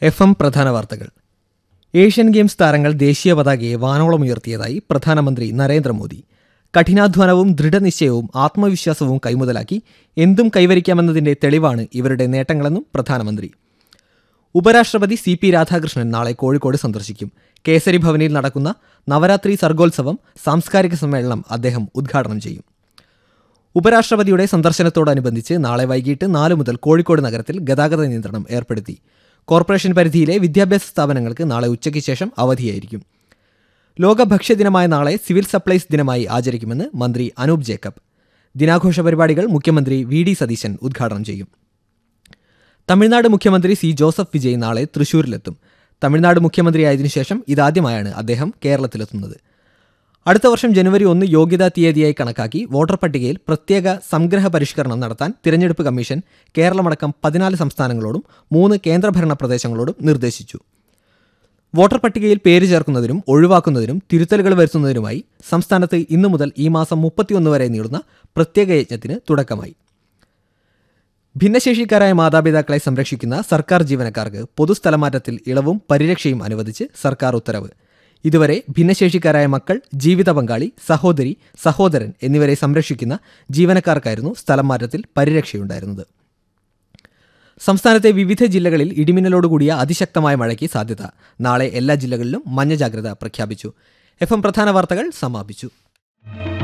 F M പ്രധാന വാർത്തകൾ Asian games താരങ്ങൾ ദേശീയ പതാകയെ വാനോളം ഉയർത്തിയതായി പ്രധാനമന്ത്രി നരേന്ദ്രമോദി കഠിനാധ്വാനവും ദൃഢനിശ്ചയവും ആത്മവിശ്വാസവും കൈമുതലാക്കി എന്തും കൈവരിക്കാമെന്നതിന്റെ തെളിവാണ് ഇവരുടെ നേട്ടങ്ങളെന്നും പ്രധാനമന്ത്രി ഉപരാഷ്ട്രപതി സി പി രാധാകൃഷ്ണൻ നാളെ കോഴിക്കോട് സന്ദർശിക്കും കേസരി ഭവനിൽ നടക്കുന്ന നവരാത്രി സർഗോത്സവം സാംസ്കാരിക സമ്മേളനം അദ്ദേഹം ഉദ്ഘാടനം ചെയ്യും ഉപരാഷ്ട്രപതിയുടെ സന്ദർശനത്തോടനുബന്ധിച്ച് നാളെ വൈകിട്ട് നാല് മുതൽ കോഴിക്കോട് നഗരത്തിൽ ഗതാഗത നിയന്ത്രണം ഏർപ്പെടുത്തി കോർപ്പറേഷൻ പരിധിയിലെ വിദ്യാഭ്യാസ സ്ഥാപനങ്ങൾക്ക് നാളെ ഉച്ചയ്ക്ക് ശേഷം അവധിയായിരിക്കും ലോക ഭക്ഷ്യദിനമായ നാളെ സിവിൽ സപ്ലൈസ് ദിനമായി ആചരിക്കുമെന്ന് മന്ത്രി അനൂപ് ജേക്കബ് ദിനാഘോഷ പരിപാടികൾ മുഖ്യമന്ത്രി വി ഡി സതീശൻ ഉദ്ഘാടനം ചെയ്യും തമിഴ്നാട് മുഖ്യമന്ത്രി സി ജോസഫ് വിജയ് നാളെ തൃശൂരിലെത്തും തമിഴ്നാട് മുഖ്യമന്ത്രിയായതിനു ശേഷം ഇതാദ്യമായാണ് അദ്ദേഹം കേരളത്തിലെത്തുന്നത് അടുത്ത വർഷം ജനുവരി ഒന്ന് യോഗ്യതാ തീയതിയായി കണക്കാക്കി വോട്ടർ പട്ടികയിൽ പ്രത്യേക സംഗ്രഹ പരിഷ്കരണം നടത്താൻ തിരഞ്ഞെടുപ്പ് കമ്മീഷൻ കേരളമടക്കം പതിനാല് സംസ്ഥാനങ്ങളോടും മൂന്ന് കേന്ദ്രഭരണ പ്രദേശങ്ങളോടും നിർദ്ദേശിച്ചു വോട്ടർ പട്ടികയിൽ പേര് ചേർക്കുന്നതിനും ഒഴിവാക്കുന്നതിനും തിരുത്തലുകൾ വരുത്തുന്നതിനുമായി സംസ്ഥാനത്ത് ഇന്നു മുതൽ ഈ മാസം മുപ്പത്തിയൊന്ന് വരെ നീളുന്ന പ്രത്യേക യജ്ഞത്തിന് തുടക്കമായി ഭിന്നശേഷിക്കാരായ മാതാപിതാക്കളെ സംരക്ഷിക്കുന്ന സർക്കാർ ജീവനക്കാർക്ക് പൊതുസ്ഥലമാറ്റത്തിൽ ഇളവും പരിരക്ഷയും അനുവദിച്ച് സർക്കാർ ഉത്തരവ് ഇതുവരെ ഭിന്നശേഷിക്കാരായ മക്കൾ ജീവിത പങ്കാളി സഹോദരി സഹോദരൻ എന്നിവരെ സംരക്ഷിക്കുന്ന ജീവനക്കാർക്കായിരുന്നു സ്ഥലം മാറ്റത്തിൽ പരിരക്ഷയുണ്ടായിരുന്നത് സംസ്ഥാനത്തെ വിവിധ ജില്ലകളിൽ ഇടിമിന്നലോടുകൂടിയ അതിശക്തമായ മഴയ്ക്ക് സാധ്യത നാളെ എല്ലാ ജില്ലകളിലും മഞ്ഞ ജാഗ്രത പ്രഖ്യാപിച്ചു എഫ് എം പ്രധാന വാർത്തകൾ സമാപിച്ചു